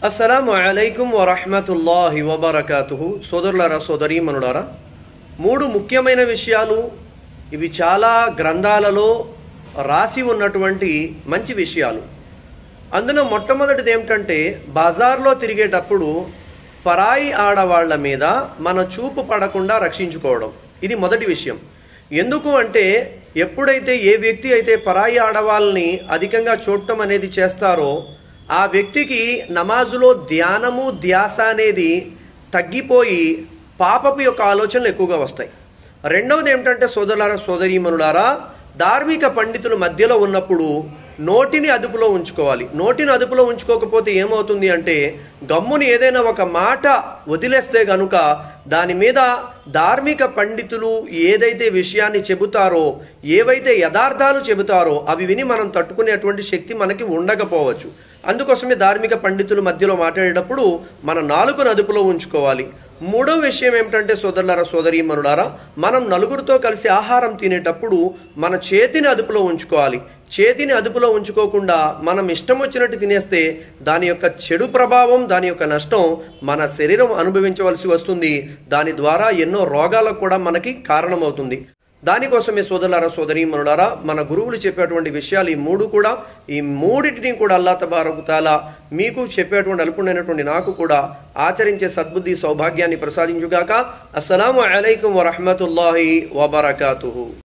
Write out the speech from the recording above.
అస్సలాము అలైకుం వరహమతుల్లాహి వబర్కాతుహు సోదరులారా సోదరీమనులారా మూడు ముఖ్యమైన విషయాలు ఇవి చాలా గ్రంథాలలో రాసి ఉన్నటువంటి మంచి విషయాలు అందులో మొట్టమొదటిది ఏమిటంటే బజార్లో తిరిగేటప్పుడు పరాయి ఆడవాళ్ల మీద మన చూపు పడకుండా రక్షించుకోవడం ఇది మొదటి విషయం ఎందుకు అంటే ఎప్పుడైతే ఏ వ్యక్తి అయితే పరాయి ఆడవాళ్ళని అధికంగా చూడటం అనేది చేస్తారో ఆ వ్యక్తికి నమాజులో ధ్యానము ధ్యాస అనేది తగ్గిపోయి పాపపు యొక్క ఆలోచనలు ఎక్కువగా వస్తాయి రెండవది ఏమిటంటే సోదరులారా సోదరీమనులారా ధార్మిక పండితుల మధ్యలో ఉన్నప్పుడు నోటిని అదుపులో ఉంచుకోవాలి నోటిని అదుపులో ఉంచుకోకపోతే ఏమవుతుంది అంటే గమ్ముని ఏదైనా ఒక మాట వదిలేస్తే గనుక దాని మీద ధార్మిక పండితులు ఏదైతే విషయాన్ని చెబుతారో ఏవైతే యథార్థాలు చెబుతారో అవి విని మనం తట్టుకునేటువంటి శక్తి మనకి ఉండకపోవచ్చు అందుకోసమే ధార్మిక పండితుల మధ్యలో మాట్లాడేటప్పుడు మన నాలుగును అదుపులో ఉంచుకోవాలి మూడో విషయం ఏమిటంటే సోదరులారా సోదరీమనులారా మనం నలుగురితో కలిసి ఆహారం తినేటప్పుడు మన చేతిని అదుపులో ఉంచుకోవాలి చేతిని అదుపులో ఉంచుకోకుండా మనం ఇష్టం వచ్చినట్టు తినేస్తే దాని యొక్క చెడు ప్రభావం దాని యొక్క నష్టం మన శరీరం అనుభవించవలసి వస్తుంది దాని ద్వారా ఎన్నో రోగాలకు కూడా మనకి కారణమవుతుంది దానికోసమే సోదరులారా సోదరీమనులారా మన గురువులు చెప్పేటువంటి విషయాలు ఈ మూడు కూడా ఈ మూడింటిని కూడా అల్లా తబారకుతాలా మీకు చెప్పేటువంటి అల్పుడైనటువంటి నాకు కూడా ఆచరించే సద్బుద్ధి సౌభాగ్యాన్ని ప్రసాదించుగాక అస్సలాము అలైకుం వరహమతుల్లాహి వబర్కాతుహు